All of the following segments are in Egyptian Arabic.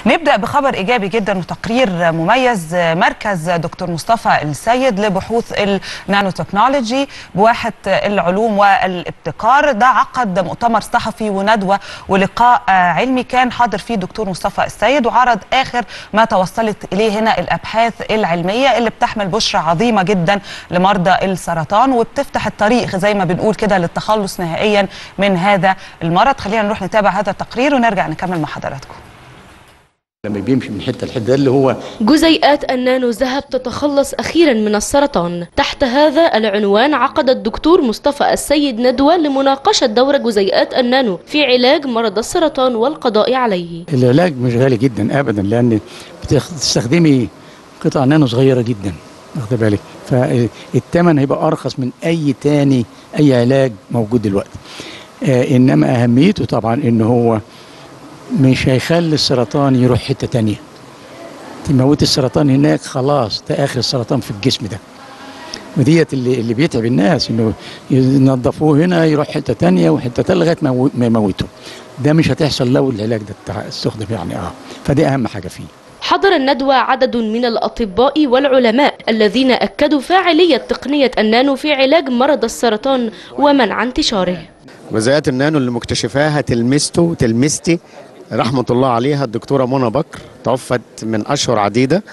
نبدأ بخبر إيجابي جدا وتقرير مميز مركز دكتور مصطفى السيد لبحوث النانو تكنولوجي بواحة العلوم والابتكار ده عقد مؤتمر صحفي وندوة ولقاء علمي كان حاضر فيه دكتور مصطفى السيد وعرض آخر ما توصلت إليه هنا الأبحاث العلمية اللي بتحمل بشرة عظيمة جدا لمرضى السرطان وبتفتح الطريق زي ما بنقول كده للتخلص نهائيا من هذا المرض خلينا نروح نتابع هذا التقرير ونرجع نكمل مع حضراتكم لما بيمشي من حته لحته ده اللي هو جزيئات النانو ذهب تتخلص أخيرا من السرطان تحت هذا العنوان عقد الدكتور مصطفى السيد ندوة لمناقشة دور جزيئات النانو في علاج مرض السرطان والقضاء عليه العلاج مش غالي جدا ابدا لان بتستخدمي قطع نانو صغيره جدا واخد بالك فالثمن هيبقى ارخص من اي تاني اي علاج موجود دلوقتي آه انما اهميته طبعا ان هو مش هيخلي السرطان يروح حته تانية تموت السرطان هناك خلاص ده اخر السرطان في الجسم ده وديت اللي اللي بيتعب الناس انه ينظفوه هنا يروح حته تانية وحته تانية لغايه ما يموته ده مش هتحصل لو العلاج ده استخدم يعني اه فدي اهم حاجه فيه حضر الندوة عدد من الأطباء والعلماء الذين أكدوا فاعلية تقنية النانو في علاج مرض السرطان ومنع انتشاره جزيئات النانو اللي مكتشفاها تلمسته تلمستي رحمة الله عليها الدكتورة منى بكر توفت من أشهر عديدة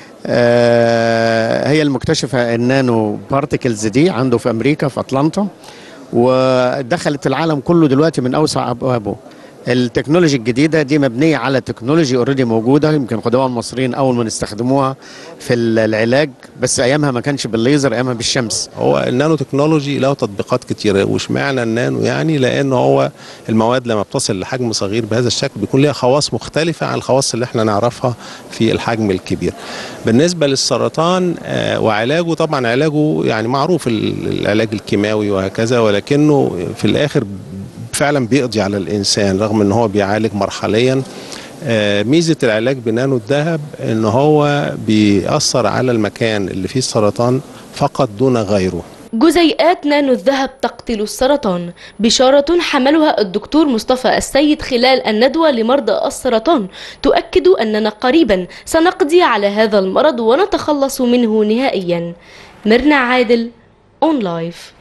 هي المكتشفة النانو بارتكلز دي عنده في أمريكا في أتلانتا ودخلت العالم كله دلوقتي من أوسع أبوابه التكنولوجي الجديده دي مبنيه على تكنولوجي اوريدي موجوده يمكن قدماء المصريين اول ما نستخدموها في العلاج بس ايامها ما كانش بالليزر ايامها بالشمس هو النانو تكنولوجي له تطبيقات كتيره واشمعنى النانو يعني لان هو المواد لما بتصل لحجم صغير بهذا الشكل بيكون ليها خواص مختلفه عن الخواص اللي احنا نعرفها في الحجم الكبير بالنسبه للسرطان وعلاجه طبعا علاجه يعني معروف العلاج الكيماوي وهكذا ولكنه في الاخر فعلا بيقضي على الانسان رغم ان هو بيعالج مرحليا ميزه العلاج بنانو الذهب ان هو بيأثر على المكان اللي فيه السرطان فقط دون غيره جزيئات نانو الذهب تقتل السرطان بشارة حملها الدكتور مصطفى السيد خلال الندوة لمرضى السرطان تؤكد أننا قريبا سنقضي على هذا المرض ونتخلص منه نهائيا ميرنا عادل اون لايف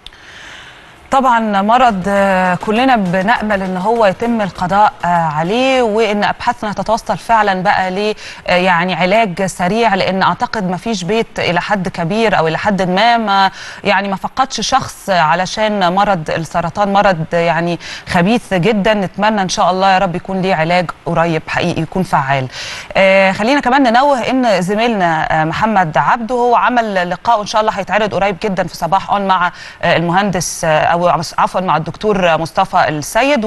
طبعا مرض كلنا بنأمل ان هو يتم القضاء عليه وان ابحاثنا تتوصل فعلا بقى ل يعني علاج سريع لان اعتقد ما فيش بيت الى حد كبير او الى حد ما ما يعني ما فقدش شخص علشان مرض السرطان مرض يعني خبيث جدا نتمنى ان شاء الله يا رب يكون ليه علاج قريب حقيقي يكون فعال خلينا كمان ننوه ان زميلنا محمد عبده هو عمل لقاء ان شاء الله هيتعرض قريب جدا في صباح اون مع المهندس او عفوا مع الدكتور مصطفى السيد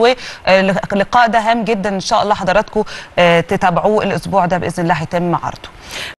واللقاء ده هام جدا ان شاء الله حضراتكم تتابعوه الاسبوع ده باذن الله هيتم عرضه